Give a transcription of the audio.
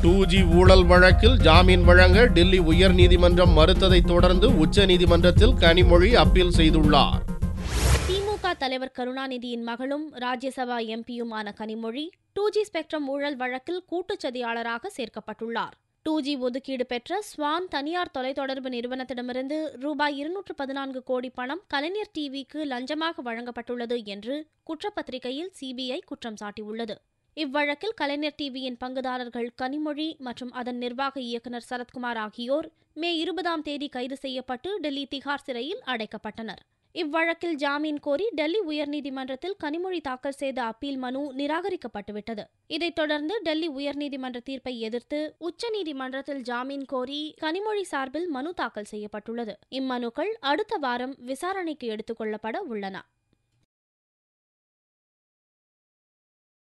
two G ஊழல் வழக்கில் ஜாமீன் வழங்க டெல்லி உயர்நீதிமன்றம் மறுத்ததைத் தொடர்ந்து உச்சநீதிமன்றத்தில் கனிமொழி அப்பீல் செய்துள்ளார் திமுக தலைவர் கருணாநிதியின் மகளும் ராஜ்யசபா எம்பியுமான கனிமொழி டூ ஜி ஸ்பெக்ட்ரம் ஊழல் வழக்கில் கூட்டுச்சதியாளராக சேர்க்கப்பட்டுள்ளார் டூ ஜி ஒதுக்கீடு பெற்ற ஸ்வான் தனியார் தொலைத்தொடர்பு நிறுவனத்திடமிருந்து ரூபாய் இருநூற்று பதினான்கு கோடி பணம் கலைஞர் டிவிக்கு லஞ்சமாக வழங்கப்பட்டுள்ளது என்று குற்றப்பத்திரிகையில் சிபிஐ குற்றம் சாட்டியுள்ளது இவ்வழக்கில் கலைஞர் டிவியின் பங்குதாரர்கள் கனிமொழி மற்றும் அதன் நிர்வாக இயக்குநர் சரத்குமார் ஆகியோர் மே இருபதாம் தேதி கைது செய்யப்பட்டு டெல்லி திகார் சிறையில் அடைக்கப்பட்டனர் இவ்வழக்கில் ஜாமீன் கோரி டெல்லி உயர்நீதிமன்றத்தில் கனிமொழி தாக்கல் செய்த அப்பீல் மனு நிராகரிக்கப்பட்டுவிட்டது இதைத் தொடர்ந்து டெல்லி உயர்நீதிமன்ற தீர்ப்பை எதிர்த்து உச்சநீதிமன்றத்தில் ஜாமீன் கோரி கனிமொழி சார்பில் மனு தாக்கல் செய்யப்பட்டுள்ளது இம்மனுக்கள் அடுத்த வாரம் விசாரணைக்கு எடுத்துக் கொள்ளப்பட உள்ளன